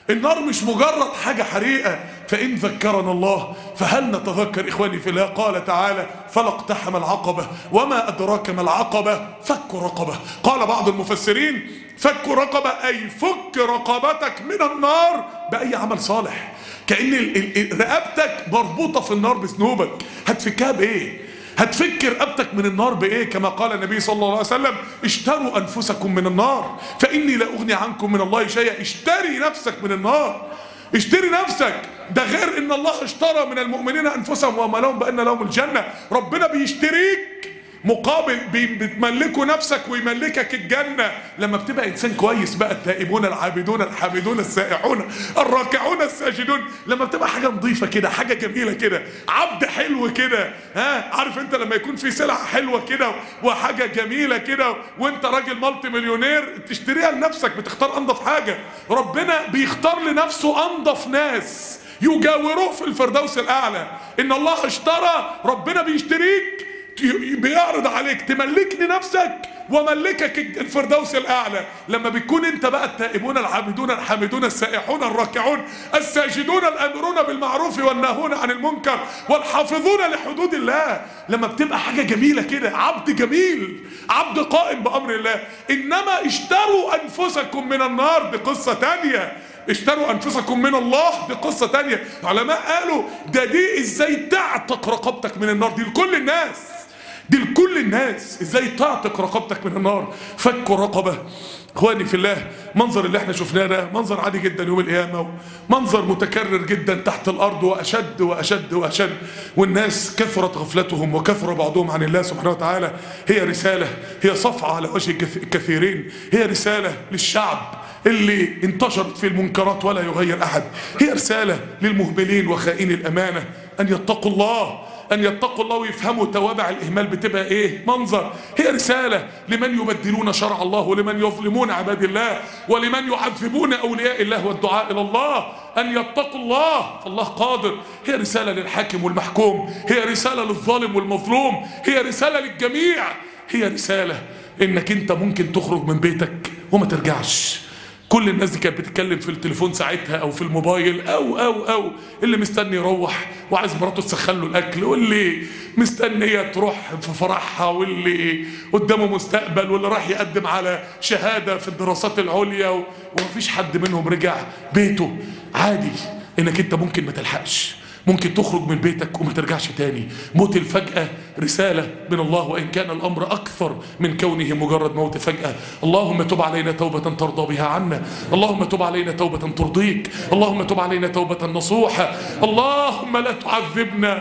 النار مش مجرد حاجة حريقة فإن ذكرنا الله فهل نتذكر إخواني في الله قال تعالى فلا اقتحم العقبة وما أدراك ما العقبة فك رقبة قال بعض المفسرين فك رقبة أي فك رقبتك من النار بأي عمل صالح كأن ال- ال- ال- رقبتك مربوطة في النار بذنوبك هتفكها بإيه هتفك رقبتك من النار بايه كما قال النبي صلى الله عليه وسلم اشتروا انفسكم من النار فاني لا اغني عنكم من الله شيئا اشتري نفسك من النار اشتري نفسك ده غير ان الله اشترى من المؤمنين انفسهم واموالهم بان لهم الجنه ربنا بيشتريك مقابل بي- بتملكوا نفسك ويملكك الجنة لما بتبقى إنسان كويس بقى التائبون العابدون الحامدون السائحون الراكعون الساجدون لما بتبقى حاجة نظيفة كده حاجة جميلة كده عبد حلو كده ها عارف انت لما يكون في سلعة حلوة كده وحاجة جميلة كده وانت راجل مالتي مليونير تشتريها لنفسك بتختار انضف حاجة ربنا بيختار لنفسه انضف ناس يجاوروه في الفردوس الاعلى ان الله اشترى ربنا بيشتريك بيعرض عليك تملكني نفسك وملكك الفردوس الاعلى لما بتكون انت بقى التائبون العابدون الحامدون السائحون الراكعون الساجدون الامرون بالمعروف والناهون عن المنكر والحافظون لحدود الله لما بتبقى حاجه جميله كده عبد جميل عبد قائم بامر الله انما اشتروا انفسكم من النار دي قصه تانيه اشتروا انفسكم من الله دي قصه تانيه علماء قالوا ده دي ازاي تعتق رقبتك من النار دي لكل الناس دي لكل الناس ازاي تعتق رقبتك من النار فك رقبه اخواني في الله منظر اللي احنا شفناه ده منظر عادي جدا يوم القيامه منظر متكرر جدا تحت الارض واشد واشد واشد والناس كثرت غفلتهم وكثر بعضهم عن الله سبحانه وتعالى هي رساله هي صفعه على وجه الكث- الكثيرين هي رساله للشعب اللي انتشرت في المنكرات ولا يغير احد هي رساله للمهملين وخائني الامانه ان يتقوا الله ان يتقوا الله ويفهموا توابع الاهمال بتبقى ايه منظر هي رساله لمن يبدلون شرع الله ولمن يظلمون عباد الله ولمن يعذبون اولياء الله والدعاء الى الله ان يتقوا الله فالله قادر هي رساله للحاكم والمحكوم هي رساله للظالم والمظلوم هي رساله للجميع هي رساله انك انت ممكن تخرج من بيتك وما ترجعش كل الناس دي كانت بتتكلم في التليفون ساعتها او في الموبايل او او او اللي مستني يروح وعايز مراته تسخن له الاكل واللي مستنيه تروح في فرحها واللي قدامه مستقبل واللي راح يقدم على شهاده في الدراسات العليا و- ومفيش حد منهم رجع بيته عادي انك انت ممكن ما تلحقش ممكن تخرج من بيتك وما ترجعش تاني موت الفجأة رسالة من الله وإن كان الأمر أكثر من كونه مجرد موت فجأة اللهم تب علينا توبة ترضى بها عنا اللهم تب علينا توبة ترضيك اللهم تب علينا توبة نصوحة اللهم لا تعذبنا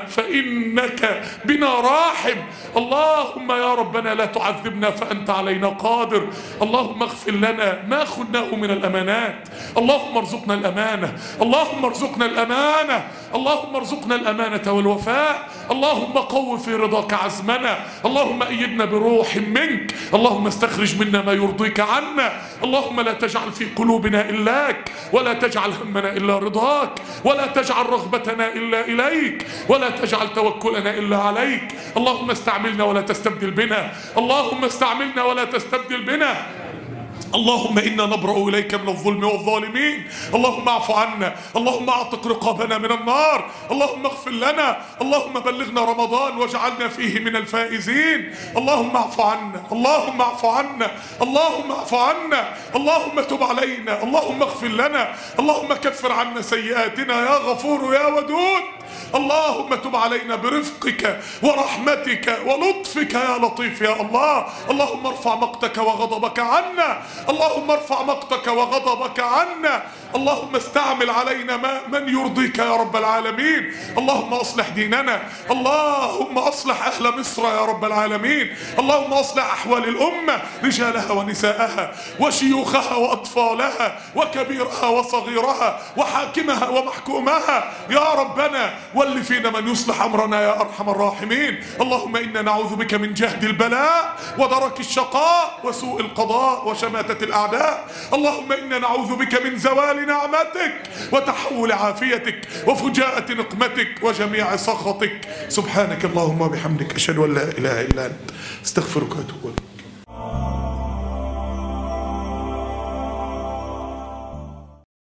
فإنك بنا راحم اللهم يا ربنا لا تعذبنا فأنت علينا قادر اللهم اغفر لنا ما خذناه من الأمانات اللهم ارزقنا الأمانة اللهم ارزقنا الأمانة اللهم ارزقنا الأمانة والوفاء اللهم قو في رضاك عزمنا اللهم أيدنا بروح منك اللهم استخرج منا ما يرضيك عنا اللهم لا تجعل في قلوبنا إلاك ولا تجعل همنا إلا رضاك ولا تجعل رغبتنا إلا إليك ولا تجعل توكلنا إلا عليك اللهم استعملنا ولا تستبدل بنا اللهم استعملنا ولا تستبدل بنا اللهم انا نبرا اليك من الظلم والظالمين اللهم اعف عنا اللهم اعتق رقابنا من النار اللهم اغفر لنا اللهم بلغنا رمضان واجعلنا فيه من الفائزين اللهم اعف عنا اللهم اعف عنا اللهم اعف عنا اللهم تب علينا اللهم اغفر لنا اللهم كفر عنا سيئاتنا يا غفور يا ودود اللهم تب علينا برفقك ورحمتك ولطفك يا لطيف يا الله اللهم ارفع مقتك وغضبك عنا اللهم ارفع مقتك وغضبك عنا اللهم استعمل علينا ما من يرضيك يا رب العالمين اللهم اصلح ديننا اللهم اصلح اهل مصر يا رب العالمين اللهم اصلح احوال الامه رجالها ونساءها وشيوخها واطفالها وكبيرها وصغيرها وحاكمها ومحكومها يا ربنا ول فينا من يصلح امرنا يا ارحم الراحمين اللهم انا نعوذ بك من جهد البلاء ودرك الشقاء وسوء القضاء وشماتة الاعداء اللهم انا نعوذ بك من زوال نعمتك وتحول عافيتك وفجاءة نقمتك وجميع سخطك سبحانك اللهم وبحمدك اشهد ان لا اله الا انت استغفرك واتوب اليك